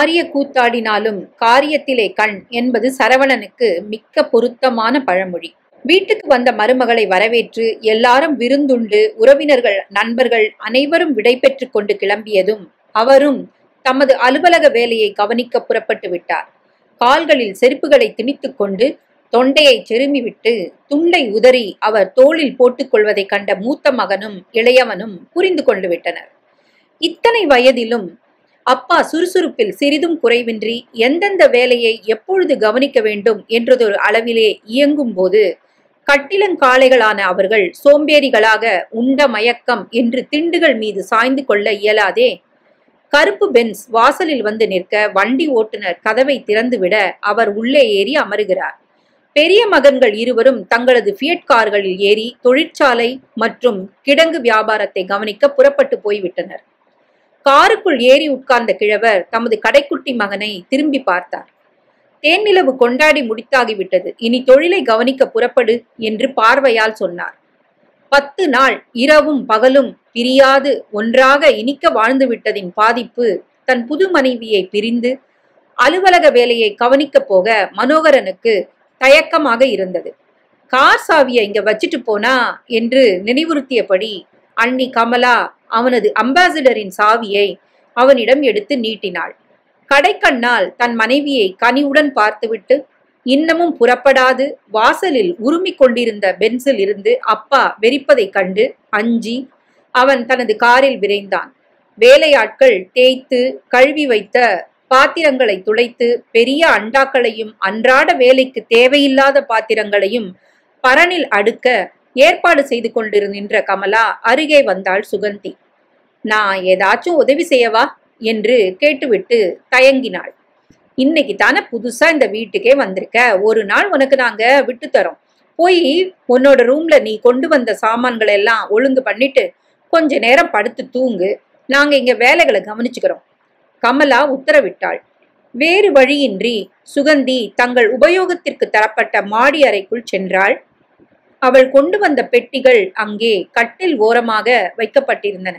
ஆரிய கூத்தாடினாலும் காரியத்திலே கண் என்பது சரவணனுக்கு மிக்க பொருத்தமான பழமொழி வீட்டுக்கு வந்த மருமகளை வரவேற்று எல்லாரும் விருந்துண்டு உறவினர்கள் நண்பர்கள் அனைவரும் விடை பெற்றுக் கொண்டு கிளம்பியதும் அவரும் தமது அலுவலக வேலையை கவனிக்க புறப்பட்டு விட்டார் கால்களில் செருப்புகளை திணித்துக் கொண்டு தொண்டையை செருமிவிட்டு துண்டை உதறி அவர் தோளில் போட்டுக் கொள்வதைக் கண்ட மூத்த மகனும் இளையவனும் புரிந்து கொண்டு விட்டனர் இத்தனை வயதிலும் அப்பா சுறுசுறுப்பில் சிறிதும் குறைவின்றி எந்தெந்த வேலையை எப்பொழுது கவனிக்க வேண்டும் என்றதொரு அளவிலே இயங்கும் போது கட்டிலங்காளைகளான அவர்கள் சோம்பேறிகளாக உண்ட மயக்கம் என்று திண்டுகள் மீது சாய்ந்து கொள்ள இயலாதே கருப்பு பென்ஸ் வாசலில் வந்து நிற்க வண்டி ஓட்டுநர் கதவை திறந்துவிட அவர் உள்ளே ஏறி அமருகிறார் பெரிய மகன்கள் இருவரும் தங்களது ஃபியட் கார்களில் ஏறி தொழிற்சாலை மற்றும் கிடங்கு வியாபாரத்தை கவனிக்க புறப்பட்டு போய்விட்டனர் காருக்குள் ஏறி உட்கார்ந்த கிழவர் தமது கடைக்குட்டி மகனை திரும்பி பார்த்தார் தேன்நிலவு கொண்டாடி முடித்தாகிவிட்டது இனி தொழிலை கவனிக்க புறப்படு என்று பார்வையால் சொன்னார் பத்து நாள் இரவும் பகலும் பிரியாது ஒன்றாக இனிக்க வாழ்ந்து விட்டதின் பாதிப்பு தன் புது மனைவியை பிரிந்து அலுவலக வேலையை கவனிக்கப் போக மனோகரனுக்கு தயக்கமாக இருந்தது கார் சாவியை இங்க வச்சுட்டு போனா என்று நினைவுறுத்தியபடி அண்ணி கமலா அவனது அம்பாசிடரின் சாவியை அவனிடம் எடுத்து நீட்டினாள் கடைக்கண்ணால் தன் மனைவியை கனிவுடன் பார்த்துவிட்டு இன்னமும் புறப்படாது வாசலில் உருமிக் கொண்டிருந்த பென்சில் இருந்து அப்பா வெறிப்பதைக் கண்டு அஞ்சி அவன் தனது காரில் விரைந்தான் வேலையாட்கள் தேய்த்து கழுவி வைத்த பாத்திரங்களை துளைத்து பெரிய அண்டாக்களையும் அன்றாட வேலைக்கு தேவையில்லாத பாத்திரங்களையும் பரனில் அடுக்க ஏற்பாடு செய்து கொண்டிருந்த கமலா அருகே வந்தாள் சுகந்தி நான் ஏதாச்சும் உதவி செய்யவா என்று கேட்டுவிட்டு தயங்கினாள் இன்னைக்கு தானே புதுசா இந்த வீட்டுக்கே வந்திருக்க ஒரு நாள் உனக்கு நாங்க விட்டு தரோம் போய் உன்னோட ரூம்ல நீ கொண்டு வந்த சாமான்களை எல்லாம் ஒழுங்கு பண்ணிட்டு கொஞ்ச நேரம் படுத்து தூங்கு நாங்க இங்க வேலைகளை கவனிச்சுக்கிறோம் கமலா உத்தரவிட்டாள் வேறு வழியின்றி சுகந்தி தங்கள் உபயோகத்திற்கு தரப்பட்ட மாடி அறைக்குள் சென்றாள் அவள் கொண்டு வந்த பெட்டிகள் அங்கே கட்டில் ஓரமாக வைக்கப்பட்டிருந்தன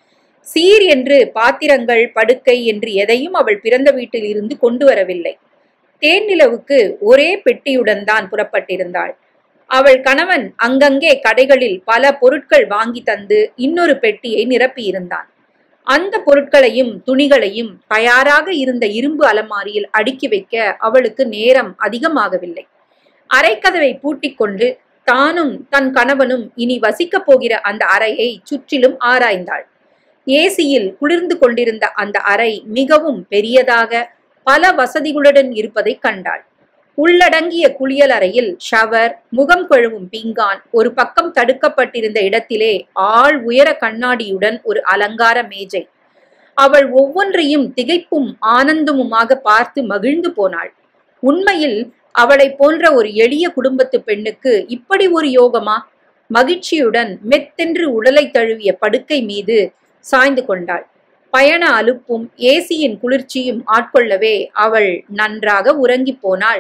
சீர் என்று பாத்திரங்கள் படுக்கை என்று எதையும் அவள் பிறந்த வீட்டில் இருந்து கொண்டு வரவில்லை தேன்நிலவுக்கு ஒரே பெட்டியுடன் தான் புறப்பட்டிருந்தாள் அவள் கணவன் அங்கங்கே கடைகளில் பல பொருட்கள் வாங்கி தந்து இன்னொரு பெட்டியை நிரப்பியிருந்தான் அந்த பொருட்களையும் துணிகளையும் தயாராக இருந்த இரும்பு அலமாரியில் அடுக்கி வைக்க அவளுக்கு நேரம் அதிகமாகவில்லை அரைக்கதவை பூட்டிக் கொண்டு தானும் தன் கணவனும் இனி வசிக்கப் போகிற அந்த அறையை சுற்றிலும் ஆராய்ந்தாள் ஏசியில் குளிர்ந்து கொண்டிருந்த அந்த அறை மிகவும் பெரியதாக பல வசதிகளுடன் இருப்பதை கண்டாள் உள்ளடங்கிய குளியலறையில் ஷவர் முகம் கழுவும் பீங்கான் ஒரு பக்கம் தடுக்கப்பட்டிருந்த இடத்திலே ஆள் உயர கண்ணாடியுடன் ஒரு அலங்கார மேஜை அவள் ஒவ்வொன்றையும் திகைப்பும் ஆனந்தமுமாக பார்த்து மகிழ்ந்து போனாள் உண்மையில் அவளை போன்ற ஒரு எளிய குடும்பத்து பெண்ணுக்கு இப்படி ஒரு யோகமா மகிழ்ச்சியுடன் மெத்தென்று உடலை தழுவிய படுக்கை மீது சாய்ந்து கொண்டாள் பயண அலுப்பும் ஏசியின் குளிர்ச்சியும் ஆட்கொள்ளவே அவள் நன்றாக உறங்கி போனாள்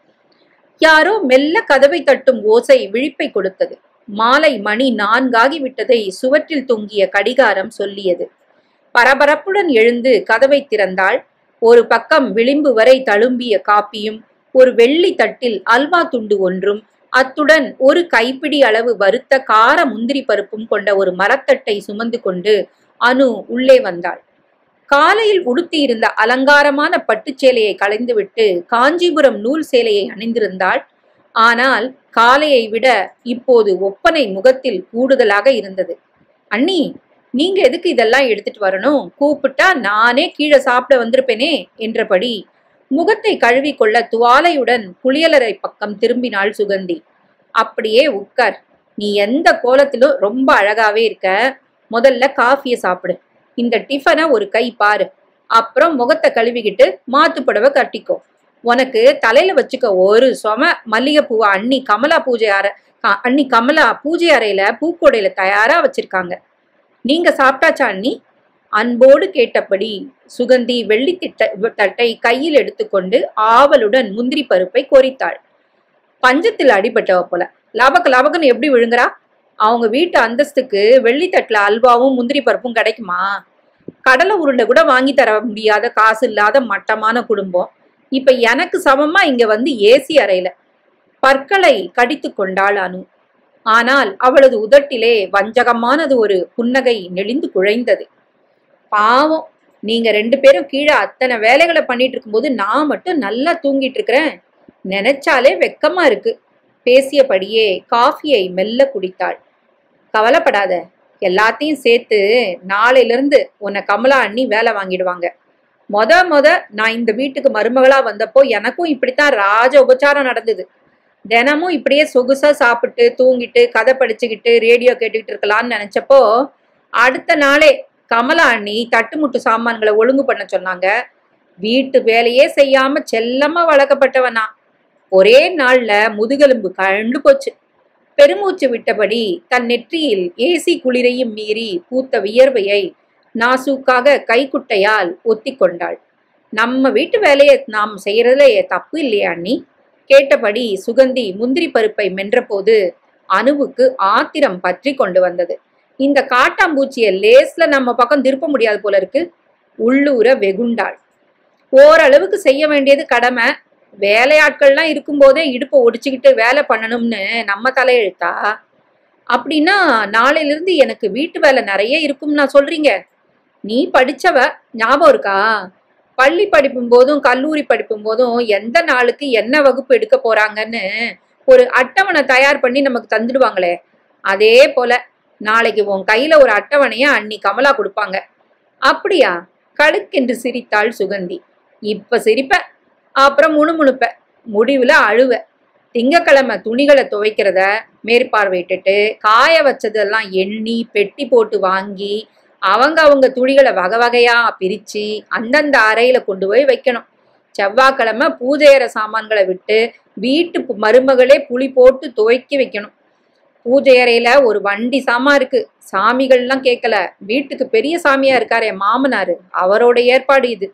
யாரோ மெல்ல கதவை தட்டும் ஓசை விழிப்பை கொடுத்தது மாலை மணி நான்காகி விட்டதை சுவற்றில் தொங்கிய கடிகாரம் சொல்லியது பரபரப்புடன் எழுந்து கதவை திறந்தாள் ஒரு பக்கம் விளிம்பு வரை தழும்பிய காப்பியும் ஒரு வெள்ளி தட்டில் அல்வா துண்டு ஒன்றும் அத்துடன் ஒரு கைப்பிடி அளவு வறுத்த கார முந்திரி பருப்பும் கொண்ட ஒரு மரத்தட்டை சுமந்து கொண்டு அனு உள்ளே வந்தாள் காலையில் உடுத்தியிருந்த அலங்காரமான பட்டுச் சேலையை களைந்துவிட்டு காஞ்சிபுரம் நூல் சேலையை அணிந்திருந்தாள் ஆனால் காலையை விட இப்போது ஒப்பனை முகத்தில் கூடுதலாக இருந்தது அண்ணி நீங்க எதுக்கு இதெல்லாம் எடுத்துட்டு வரணும் கூப்பிட்டா நானே கீழே சாப்பிட வந்திருப்பேனே என்றபடி முகத்தை கழுவிக்கொள்ள துவாலையுடன் குளியலறை பக்கம் திரும்பினாள் சுகந்தி அப்படியே உட்கார் நீ எந்த கோலத்திலும் ரொம்ப அழகாவே இருக்க முதல்ல காஃபியை சாப்பிடு இந்த டிஃபனை ஒரு கை பாரு அப்புறம் முகத்தை கழுவிக்கிட்டு மாத்து புடவை கட்டிக்கோ உனக்கு தலையில வச்சுக்க ஒரு சொம மல்லிகைப்பூவை அண்ணி கமலா பூஜை அறை க- அண்ணி கமலா பூஜை அறையில பூக்கோடையில தயாரா வச்சிருக்காங்க நீங்க சாப்பிட்டாச்சா அண்ணி அன்போடு கேட்டபடி சுகந்தி வெள்ளி திட்ட தட்டை கையில் எடுத்துக்கொண்டு ஆவலுடன் முந்திரி பருப்பை கொறித்தாள் பஞ்சத்தில் அடிபட்டவ போல லாபக்கு லாபக்குன்னு எப்படி விழுங்குறா அவங்க வீட்டு அந்தஸ்துக்கு வெள்ளி தட்டுல அல்வாவும் முந்திரி பருப்பும் கிடைக்குமா கடலை உருண்டை கூட வாங்கி தர முடியாத காசு இல்லாத மட்டமான குடும்பம் இப்ப எனக்கு சமமா இங்க வந்து ஏசி அறையில பற்களை கடித்து கொண்டாள் அனு ஆனால் அவளது உதட்டிலே வஞ்சகமானது ஒரு புன்னகை நெளிந்து குழைந்தது பாவம் நீங்க ரெண்டு பேரும் கீழே அத்தனை வேலைகளை பண்ணிட்டு இருக்கும்போது நான் மட்டும் நல்லா தூங்கிட்டு இருக்கிறேன் நினைச்சாலே வெக்கமா இருக்கு பேசியபடியே காஃபியை மெல்ல குடித்தாள் கவலைப்படாத எல்லாத்தையும் சேர்த்து நாளையிலிருந்து உன்னை கமலா அண்ணி வேலை வாங்கிடுவாங்க மொத மொத நான் இந்த வீட்டுக்கு மருமகளா வந்தப்போ எனக்கும் இப்படித்தான் ராஜ உபச்சாரம் நடந்தது தினமும் இப்படியே சொகுசா சாப்பிட்டு தூங்கிட்டு கதை படிச்சுக்கிட்டு ரேடியோ கேட்டுக்கிட்டு இருக்கலாம்னு நினைச்சப்போ அடுத்த நாளே கமலா அண்ணி தட்டுமுட்டு சாமான்களை ஒழுங்கு பண்ண சொன்னாங்க வீட்டு வேலையே செய்யாம செல்லமா வளர்க்கப்பட்டவனா ஒரே நாள்ல முதுகெலும்பு கழண்டு போச்சு பெருமூச்சு விட்டபடி தன் நெற்றியில் ஏசி குளிரையும் மீறி பூத்த வியர்வையை நாசூக்காக கைக்குட்டையால் ஒத்தி கொண்டாள் நம்ம வீட்டு வேலையை நாம் செய்யறதுல தப்பு இல்லையா அண்ணி கேட்டபடி சுகந்தி முந்திரி பருப்பை மென்றபோது அணுவுக்கு ஆத்திரம் பற்றி கொண்டு வந்தது இந்த காட்டாம்பூச்சியை லேஸ்ல நம்ம பக்கம் திருப்ப முடியாது போல இருக்கு உள்ளூர வெகுண்டாள் ஓரளவுக்கு செய்ய வேண்டியது கடமை வேலையாட்கள்லாம் இருக்கும்போதே இடுப்பை ஒடிச்சுக்கிட்டு வேலை பண்ணணும்னு நம்ம தலையெழுத்தா அப்படின்னா நாளையிலிருந்து எனக்கு வீட்டு வேலை நிறைய இருக்கும்னு நான் சொல்றீங்க நீ படிச்சவ ஞாபகம் இருக்கா பள்ளி படிப்பும் போதும் கல்லூரி படிப்பும் போதும் எந்த நாளுக்கு என்ன வகுப்பு எடுக்க போறாங்கன்னு ஒரு அட்டவணை தயார் பண்ணி நமக்கு தந்துடுவாங்களே அதே போல நாளைக்கு உன் கையில ஒரு அட்டவணைய அன்னி கமலா கொடுப்பாங்க அப்படியா கடுக்கென்று சிரித்தாள் சுகந்தி இப்ப சிரிப்ப அப்புறம் முணுமுணுப்ப முடிவுல அழுவ திங்கக்கிழமை துணிகளை துவைக்கிறத மேற்பார்வையிட்டுட்டு காய வச்சதெல்லாம் எண்ணி பெட்டி போட்டு வாங்கி அவங்க அவங்க துணிகளை வகை வகையா பிரிச்சு அந்தந்த அறையில கொண்டு போய் வைக்கணும் செவ்வாய்க்கிழமை பூஜையற சாமான்களை விட்டு வீட்டு பு- மருமகளே புளி போட்டு துவைக்கி வைக்கணும் பூஜை அறையில ஒரு வண்டி சாமா இருக்கு சாமிகள்லாம் கேட்கல வீட்டுக்கு பெரிய சாமியா இருக்காரே மாமனாரு அவரோட ஏற்பாடு இது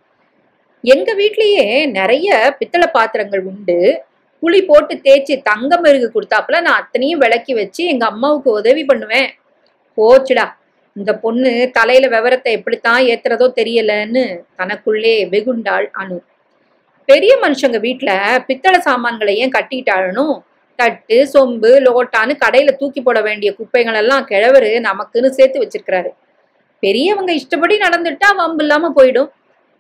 எங்க வீட்லயே நிறைய பித்தளை பாத்திரங்கள் உண்டு புளி போட்டு தேய்ச்சி தங்க மெருகு கொடுத்தாப்புல நான் அத்தனையும் விளக்கி வச்சு எங்க அம்மாவுக்கு உதவி பண்ணுவேன் போச்சுடா இந்த பொண்ணு தலையில விவரத்தை எப்படித்தான் ஏத்துறதோ தெரியலன்னு தனக்குள்ளே வெகுண்டாள் அனு பெரிய மனுஷங்க வீட்ல பித்தளை சாமான்களை ஏன் கட்டிட்டாளனும் தட்டு சொம்பு லோட்டான்னு கடையில தூக்கி போட வேண்டிய குப்பைகள் எல்லாம் கிழவரு நமக்குன்னு சேர்த்து வச்சிருக்கிறாரு பெரியவங்க இஷ்டப்படி நடந்துட்டா வம்பு இல்லாம போயிடும்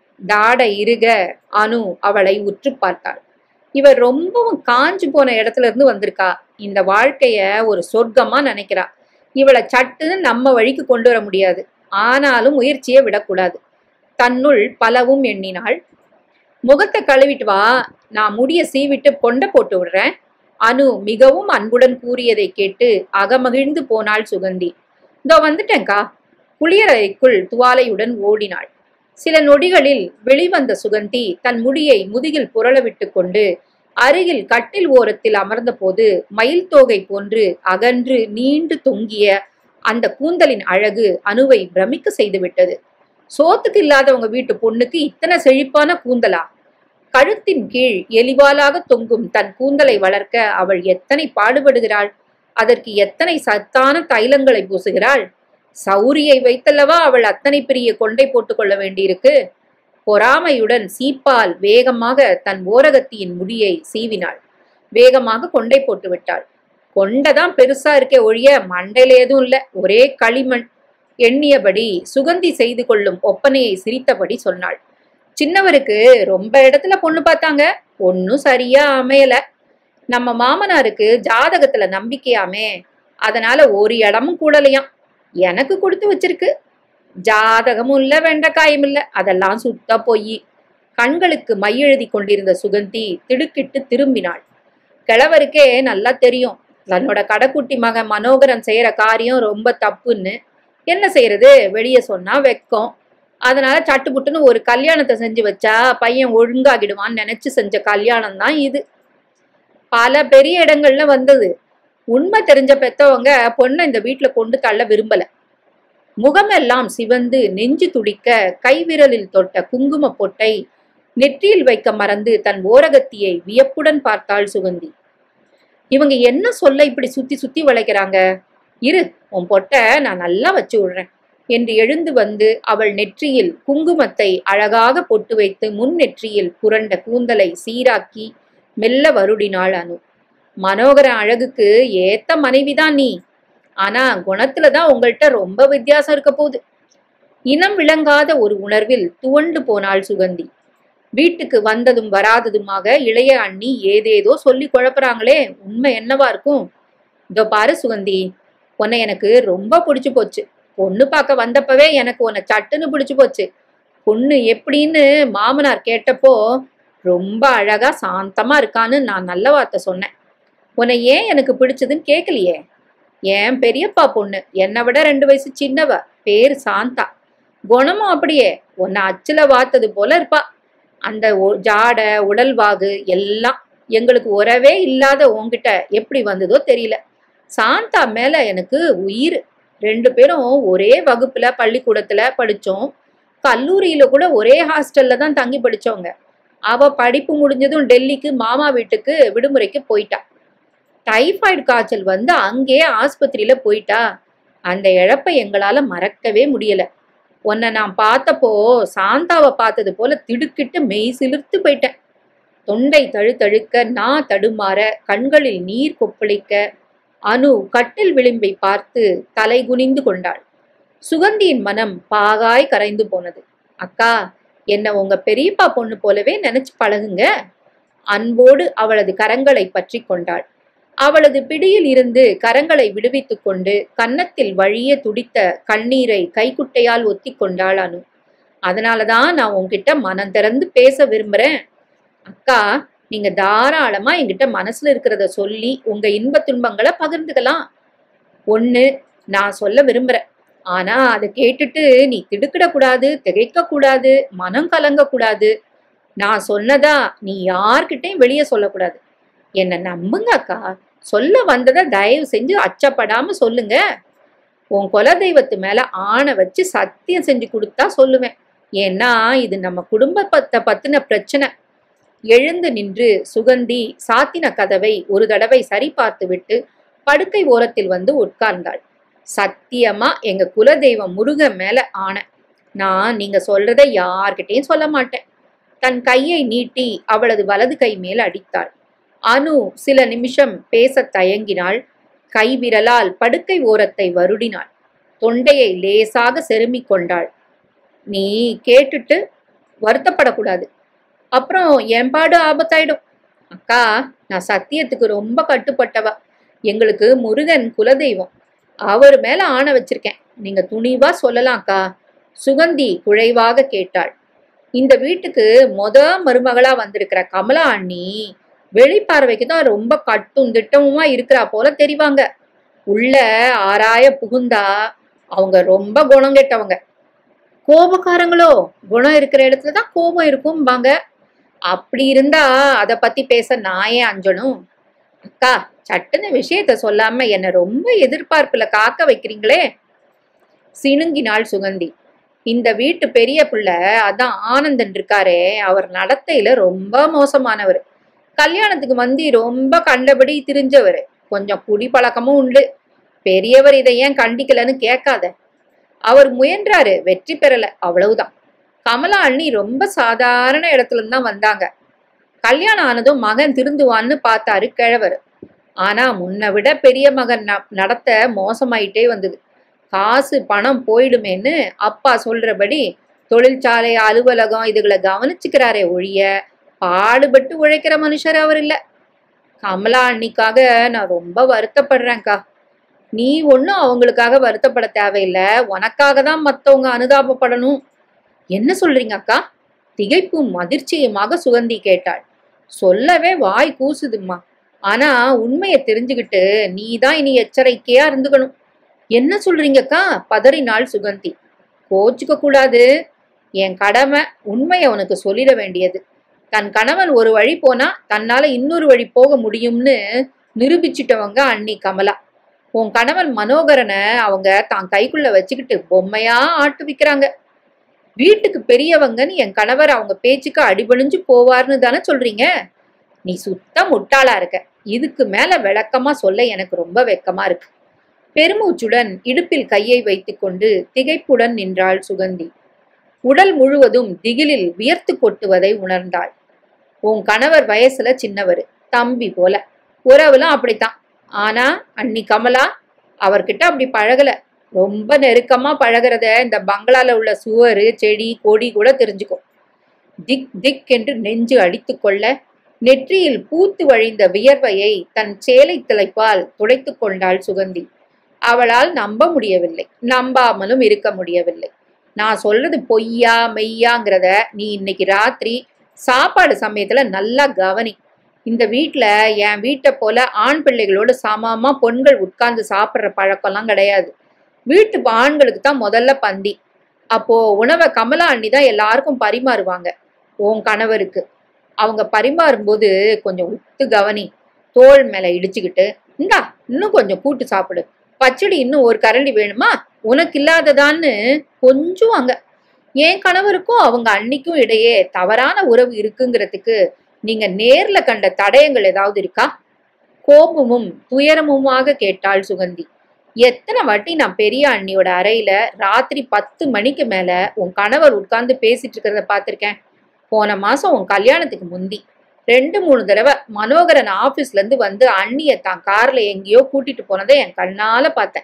தாட இருக அனு அவளை உற்று பார்த்தாள் இவர் ரொம்பவும் காஞ்சு போன இடத்துல இருந்து வந்திருக்கா இந்த வாழ்க்கைய ஒரு சொர்க்கமா நினைக்கிறா இவளை சட்டுன்னு நம்ம வழிக்கு கொண்டு வர முடியாது ஆனாலும் முயற்சியை விடக்கூடாது தன்னுள் பலவும் எண்ணினாள் முகத்தை கழுவிட்டு வா நான் முடிய சீவிட்டு கொண்டை போட்டு விடுறேன் அனு மிகவும் அன்புடன் கூறியதை கேட்டு அகமகிழ்ந்து போனாள் சுகந்தி இதோ வந்துட்டேன்க்கா குளியலறைக்குள் துவாலையுடன் ஓடினாள் சில நொடிகளில் வெளிவந்த சுகந்தி தன் முடியை முதுகில் புரள விட்டு கொண்டு அருகில் கட்டில் ஓரத்தில் அமர்ந்தபோது மயில் தோகை போன்று அகன்று நீண்டு தொங்கிய அந்த கூந்தலின் அழகு அணுவை பிரமிக்க செய்துவிட்டது சோத்துக்கு இல்லாதவங்க வீட்டு பொண்ணுக்கு இத்தனை செழிப்பான கூந்தலா கழுத்தின் கீழ் எலிவாலாக தொங்கும் தன் கூந்தலை வளர்க்க அவள் எத்தனை பாடுபடுகிறாள் அதற்கு எத்தனை சத்தான தைலங்களை பூசுகிறாள் சௌரியை வைத்தல்லவா அவள் அத்தனை பெரிய கொண்டை போட்டுக் கொள்ள வேண்டியிருக்கு பொறாமையுடன் சீப்பால் வேகமாக தன் ஓரகத்தியின் முடியை சீவினாள் வேகமாக கொண்டை போட்டு விட்டாள் கொண்டைதான் பெருசா இருக்கே ஒழிய மண்டையில எதுவும் இல்ல ஒரே களிமண் எண்ணியபடி சுகந்தி செய்து கொள்ளும் ஒப்பனையை சிரித்தபடி சொன்னாள் சின்னவருக்கு ரொம்ப இடத்துல பொண்ணு பார்த்தாங்க பொண்ணும் சரியா அமையல நம்ம மாமனாருக்கு ஜாதகத்துல நம்பிக்கையாமே அதனால ஒரு இடமும் கூடலையாம் எனக்கு கொடுத்து வச்சிருக்கு ஜாதகமும் இல்ல வெண்டைக்காயும் இல்ல அதெல்லாம் சுத்த பொய் கண்களுக்கு மை எழுதி கொண்டிருந்த சுகந்தி திடுக்கிட்டு திரும்பினாள் கிழவருக்கே நல்லா தெரியும் தன்னோட கடைக்குட்டி மகன் மனோகரன் செய்யற காரியம் ரொம்ப தப்புன்னு என்ன செய்யறது வெளியே சொன்னா வெக்கம் அதனால சட்டுப்புட்டுன்னு ஒரு கல்யாணத்தை செஞ்சு வச்சா பையன் ஒழுங்காகிடுவான்னு நினைச்சு செஞ்ச கல்யாணம் தான் இது பல பெரிய இடங்கள்ல வந்தது உண்மை தெரிஞ்ச பெத்தவங்க பொண்ணை இந்த வீட்டுல கொண்டு தள்ள விரும்பல முகமெல்லாம் சிவந்து நெஞ்சு துடிக்க கைவிரலில் தொட்ட குங்கும பொட்டை நெற்றியில் வைக்க மறந்து தன் ஓரகத்தியை வியப்புடன் பார்த்தாள் சுகந்தி இவங்க என்ன சொல்ல இப்படி சுத்தி சுத்தி வளைக்கிறாங்க இரு உன் பொட்டை நான் நல்லா வச்சு விடுறேன் என்று எழுந்து வந்து அவள் நெற்றியில் குங்குமத்தை அழகாக பொட்டு வைத்து முன் நெற்றியில் புரண்ட கூந்தலை சீராக்கி மெல்ல வருடினாள் அனு மனோகர அழகுக்கு ஏத்த மனைவிதான் நீ ஆனா குணத்துல தான் உங்கள்கிட்ட ரொம்ப வித்தியாசம் இருக்க போகுது இனம் விளங்காத ஒரு உணர்வில் துவண்டு போனாள் சுகந்தி வீட்டுக்கு வந்ததும் வராததுமாக இளைய அண்ணி ஏதேதோ சொல்லி குழப்புறாங்களே உண்மை என்னவா இருக்கும் இதோ பாரு சுகந்தி உன்னை எனக்கு ரொம்ப பிடிச்சு போச்சு பொண்ணு பார்க்க வந்தப்பவே எனக்கு உன்னை சட்டுன்னு பிடிச்சு போச்சு பொண்ணு எப்படின்னு மாமனார் கேட்டப்போ ரொம்ப அழகா சாந்தமா இருக்கான்னு நான் நல்ல வார்த்தை சொன்னேன் உன்னை ஏன் எனக்கு பிடிச்சதுன்னு கேட்கலையே ஏன் பெரியப்பா பொண்ணு என்னை விட ரெண்டு வயசு சின்னவ பேரு சாந்தா குணமும் அப்படியே உன்னை அச்சுல வாத்தது போல இருப்பா அந்த ஒ- ஜாடை உடல்வாகு எல்லாம் எங்களுக்கு உறவே இல்லாத உன்கிட்ட எப்படி வந்ததோ தெரியல சாந்தா மேல எனக்கு உயிர் ரெண்டு பேரும் ஒரே வகுப்புல பள்ளிக்கூடத்துல படிச்சோம் கல்லூரியில கூட ஒரே ஹாஸ்டல்ல தான் தங்கி படிச்சோங்க அவ படிப்பு முடிஞ்சதும் டெல்லிக்கு மாமா வீட்டுக்கு விடுமுறைக்கு போயிட்டா டைபாய்டு காய்ச்சல் வந்து அங்கேயே ஆஸ்பத்திரியில போயிட்டா அந்த இழப்பை எங்களால மறக்கவே முடியல உன்னை நான் பார்த்தப்போ சாந்தாவை பார்த்தது போல திடுக்கிட்டு மெய் சிலிர்த்து போயிட்டேன் தொண்டை தழுத்தழுக்க நான் தடுமாற கண்களில் நீர் கொப்பளிக்க அனு கட்டில் விளிம்பை பார்த்து தலை குனிந்து கொண்டாள் சுகந்தியின் மனம் பாகாய் கரைந்து போனது அக்கா என்ன உங்க பெரியப்பா பொண்ணு போலவே நினைச்சு பழகுங்க அன்போடு அவளது கரங்களை பற்றி கொண்டாள் அவளது பிடியில் இருந்து கரங்களை விடுவித்துக் கொண்டு கன்னத்தில் வழிய துடித்த கண்ணீரை கைக்குட்டையால் ஒத்தி கொண்டாள் அனு அதனாலதான் நான் உன்கிட்ட மனம் திறந்து பேச விரும்புறேன் அக்கா நீங்க தாராளமா என்கிட்ட மனசுல இருக்கிறத சொல்லி உங்க இன்ப துன்பங்களை பகிர்ந்துக்கலாம் ஒண்ணு நான் சொல்ல விரும்புறேன் ஆனா அதை கேட்டுட்டு நீ திடுக்கிடக்கூடாது திகைக்க கூடாது மனம் கலங்க கூடாது நான் சொன்னதா நீ யார்கிட்டயும் வெளியே சொல்லக்கூடாது என்ன நம்புங்க அக்கா சொல்ல வந்ததை தயவு செஞ்சு அச்சப்படாம சொல்லுங்க உன் குலதெய்வத்து மேல ஆணை வச்சு சத்தியம் செஞ்சு கொடுத்தா சொல்லுவேன் ஏன்னா இது நம்ம குடும்பத்தை பத்தின பிரச்சனை எழுந்து நின்று சுகந்தி சாத்தின கதவை ஒரு தடவை சரி பார்த்துவிட்டு படுக்கை ஓரத்தில் வந்து உட்கார்ந்தாள் சத்தியமா எங்க குலதெய்வம் முருகன் மேல ஆணை நான் நீங்க சொல்றதை யார்கிட்டயும் சொல்ல மாட்டேன் தன் கையை நீட்டி அவளது வலது கை மேல் அடித்தாள் அனு சில நிமிஷம் பேசத் தயங்கினாள் கைவிரலால் படுக்கை ஓரத்தை வருடினாள் தொண்டையை லேசாக செருமிக் கொண்டாள் நீ கேட்டுட்டு வருத்தப்படக்கூடாது அப்புறம் என் பாடு ஆபத்தாயிடும் அக்கா நான் சத்தியத்துக்கு ரொம்ப கட்டுப்பட்டவ எங்களுக்கு முருகன் குலதெய்வம் அவர் மேல ஆணை வச்சிருக்கேன் நீங்க துணிவா சொல்லலாம் அக்கா சுகந்தி குழைவாக கேட்டாள் இந்த வீட்டுக்கு மொத மருமகளா வந்திருக்கிற கமலா அண்ணி வெளிப்பார்வைக்கு தான் ரொம்ப கட்டும் திட்டமுமா இருக்கிறா போல தெரிவாங்க உள்ள ஆராய புகுந்தா அவங்க ரொம்ப குணம் கெட்டவங்க கோபக்காரங்களோ குணம் இருக்கிற இடத்துல தான் கோபம் இருக்கும்பாங்க அப்படி இருந்தா அத பத்தி பேச நான் ஏன் அஞ்சணும் அக்கா சட்டுன்னு விஷயத்த சொல்லாம என்ன ரொம்ப எதிர்பார்ப்புல காக்க வைக்கிறீங்களே சிணுங்கினாள் சுகந்தி இந்த வீட்டு பெரிய பிள்ளை அதான் ஆனந்தன் இருக்காரே அவர் நடத்தையில ரொம்ப மோசமானவர் கல்யாணத்துக்கு வந்து ரொம்ப கண்டபடி திரிஞ்சவர் கொஞ்சம் குடி பழக்கமும் உண்டு பெரியவர் இதை ஏன் கண்டிக்கலன்னு கேட்காத அவர் முயன்றாரு வெற்றி பெறல அவ்வளவுதான் கமலா அண்ணி ரொம்ப சாதாரண இடத்துல தான் வந்தாங்க கல்யாணம் ஆனதும் மகன் திருந்துவான்னு பார்த்தாரு கிழவர் ஆனா முன்னை விட பெரிய மகன் ந- நடத்த மோசமாயிட்டே வந்தது காசு பணம் போயிடுமேன்னு அப்பா சொல்றபடி தொழிற்சாலை அலுவலகம் இதுகளை கவனிச்சுக்கிறாரே ஒழிய பாடுபட்டு உழைக்கிற மனுஷர் அவர் இல்ல கமலா அண்ணிக்காக நான் ரொம்ப வருத்தப்படுறேன்க்கா நீ ஒன்றும் அவங்களுக்காக வருத்தப்பட தேவையில்லை உனக்காக தான் மற்றவங்க அனுதாபப்படணும் என்ன சொல்றீங்க அக்கா திகைப்பும் அதிர்ச்சியுமாக சுகந்தி கேட்டாள் சொல்லவே வாய் கூசுதும்மா ஆனா உண்மையை தெரிஞ்சுக்கிட்டு நீ தான் இனி எச்சரிக்கையா இருந்துக்கணும் என்ன சொல்றீங்கக்கா பதறினாள் சுகந்தி கோச்சுக்க கூடாது என் கடமை உண்மையை உனக்கு சொல்லிட வேண்டியது தன் கணவன் ஒரு வழி போனா தன்னால இன்னொரு வழி போக முடியும்னு நிரூபிச்சிட்டவங்க அண்ணி கமலா உன் கணவன் மனோகரனை அவங்க தான் கைக்குள்ள வச்சுக்கிட்டு பொம்மையா ஆட்டு விக்கிறாங்க வீட்டுக்கு பெரியவங்கன்னு என் கணவர் அவங்க பேச்சுக்கு அடிபணிஞ்சு போவார்னு தானே சொல்றீங்க நீ சுத்த முட்டாளா இருக்க இதுக்கு மேல விளக்கமா சொல்ல எனக்கு ரொம்ப வெக்கமா இருக்கு பெருமூச்சுடன் இடுப்பில் கையை வைத்துக்கொண்டு திகைப்புடன் நின்றாள் சுகந்தி உடல் முழுவதும் திகிலில் வியர்த்து கொட்டுவதை உணர்ந்தாள் உன் கணவர் வயசுல சின்னவர் தம்பி போல உறவுலாம் அப்படித்தான் ஆனா அன்னி கமலா அவர்கிட்ட அப்படி பழகல ரொம்ப நெருக்கமா பழகிறத இந்த பங்களால உள்ள சுவரு செடி கொடி கூட தெரிஞ்சுக்கும் திக் திக் என்று நெஞ்சு அடித்து கொள்ள நெற்றியில் பூத்து வழிந்த வியர்வையை தன் சேலை தலைப்பால் துடைத்து கொண்டாள் சுகந்தி அவளால் நம்ப முடியவில்லை நம்பாமலும் இருக்க முடியவில்லை நான் சொல்றது பொய்யா மெய்யாங்கிறத நீ இன்னைக்கு ராத்திரி சாப்பாடு சமயத்துல நல்லா கவனி இந்த வீட்ல என் வீட்டை போல ஆண் பிள்ளைகளோட சமமா பொண்கள் உட்கார்ந்து சாப்பிட்ற பழக்கம்லாம் கிடையாது வீட்டு ஆண்களுக்கு தான் முதல்ல பந்தி அப்போ உணவை கமலா அண்ணி தான் எல்லாருக்கும் பரிமாறுவாங்க உன் கணவருக்கு அவங்க பரிமாறும்போது கொஞ்சம் உத்து கவனி தோள் மேல இடிச்சுக்கிட்டு இந்தா இன்னும் கொஞ்சம் கூட்டு சாப்பிடு பச்சடி இன்னும் ஒரு கரண்டி வேணுமா உனக்கு இல்லாததான்னு கொஞ்சம் அங்க என் கணவருக்கும் அவங்க அன்னிக்கும் இடையே தவறான உறவு இருக்குங்கிறதுக்கு நீங்க நேர்ல கண்ட தடயங்கள் ஏதாவது இருக்கா கோபமும் துயரமுமாக கேட்டாள் சுகந்தி எத்தனை வாட்டி நான் பெரிய அண்ணியோட அறையில ராத்திரி பத்து மணிக்கு மேல உன் கணவர் உட்கார்ந்து பேசிட்டு இருக்கிறத பார்த்திருக்கேன் போன மாசம் உன் கல்யாணத்துக்கு முந்தி ரெண்டு மூணு தடவை மனோகரன் ஆபீஸ்ல இருந்து வந்து அண்ணிய தான் கார்ல எங்கேயோ கூட்டிட்டு போனதை என் கண்ணால பார்த்தேன்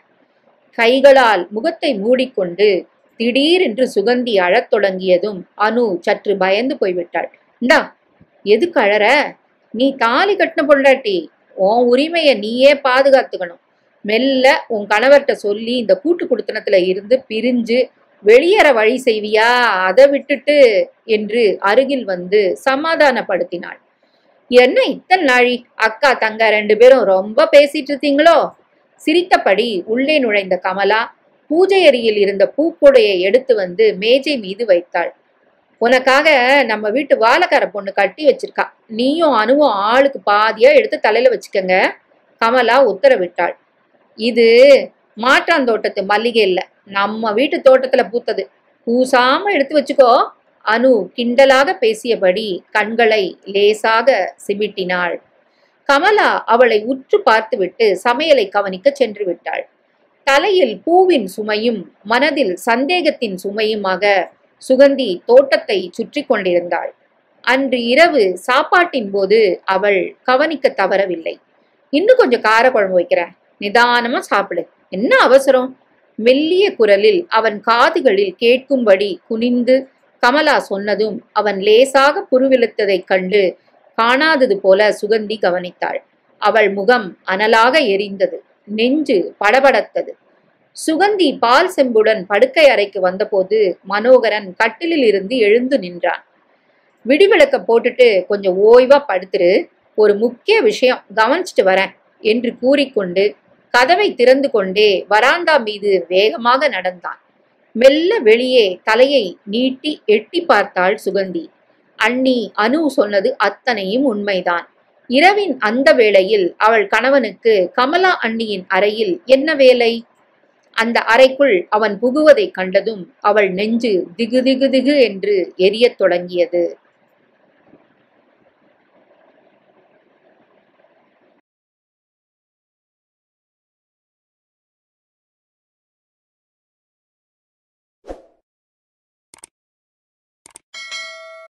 கைகளால் முகத்தை மூடிக்கொண்டு திடீரென்று சுகந்தி அழத் தொடங்கியதும் அனு சற்று பயந்து போய்விட்டாள் இந்தா எதுக்கு அழற நீ தாலி கட்டின பொண்டாட்டி உன் உரிமையை நீயே பாதுகாத்துக்கணும் மெல்ல உன் கணவர்கிட்ட சொல்லி இந்த கூட்டு குடுத்தனத்துல இருந்து பிரிஞ்சு வெளியேற வழி செய்வியா அதை விட்டுட்டு என்று அருகில் வந்து சமாதானப்படுத்தினாள் என்ன இத்தனை நாழி அக்கா தங்க ரெண்டு பேரும் ரொம்ப பேசிட்டு இருந்தீங்களோ சிரித்தபடி உள்ளே நுழைந்த கமலா பூஜை அறையில் இருந்த பூக்கூடையை எடுத்து வந்து மேஜை மீது வைத்தாள் உனக்காக நம்ம வீட்டு வாழைக்கார பொண்ணு கட்டி வச்சிருக்கா நீயும் அணுவும் ஆளுக்கு பாதியா எடுத்து தலையில வச்சுக்கங்க கமலா உத்தரவிட்டாள் இது மாற்றாந்தோட்டத்து மல்லிகை இல்ல நம்ம வீட்டு தோட்டத்துல பூத்தது பூசாம எடுத்து வச்சுக்கோ அனு கிண்டலாக பேசியபடி கண்களை லேசாக சிமிட்டினாள் கமலா அவளை உற்று பார்த்துவிட்டு சமையலை கவனிக்க சென்று விட்டாள் தலையில் பூவின் சுமையும் மனதில் சந்தேகத்தின் சுமையுமாக சுகந்தி தோட்டத்தை சுற்றி கொண்டிருந்தாள் அன்று இரவு சாப்பாட்டின் போது அவள் கவனிக்க தவறவில்லை இன்னும் கொஞ்சம் காரக்குழம்பு வைக்கிறேன் நிதானமா சாப்பிடு என்ன அவசரம் மெல்லிய குரலில் அவன் காதுகளில் கேட்கும்படி குனிந்து கமலா சொன்னதும் அவன் லேசாக புருவிழுத்ததைக் கண்டு காணாதது போல சுகந்தி கவனித்தாள் அவள் முகம் அனலாக எரிந்தது நெஞ்சு படபடத்தது சுகந்தி பால் செம்புடன் படுக்கை அறைக்கு வந்தபோது மனோகரன் கட்டிலில் இருந்து எழுந்து நின்றான் விடிவிளக்க போட்டுட்டு கொஞ்சம் ஓய்வா படுத்துரு ஒரு முக்கிய விஷயம் கவனிச்சுட்டு வரேன் என்று கூறிக்கொண்டு கதவை திறந்து கொண்டே வராந்தா மீது வேகமாக நடந்தான் மெல்ல வெளியே தலையை நீட்டி எட்டி பார்த்தாள் சுகந்தி அண்ணி அனு சொன்னது அத்தனையும் உண்மைதான் இரவின் அந்த வேளையில் அவள் கணவனுக்கு கமலா அண்ணியின் அறையில் என்ன வேலை அந்த அறைக்குள் அவன் புகுவதைக் கண்டதும் அவள் நெஞ்சு திகு திகு திகு என்று எரியத் தொடங்கியது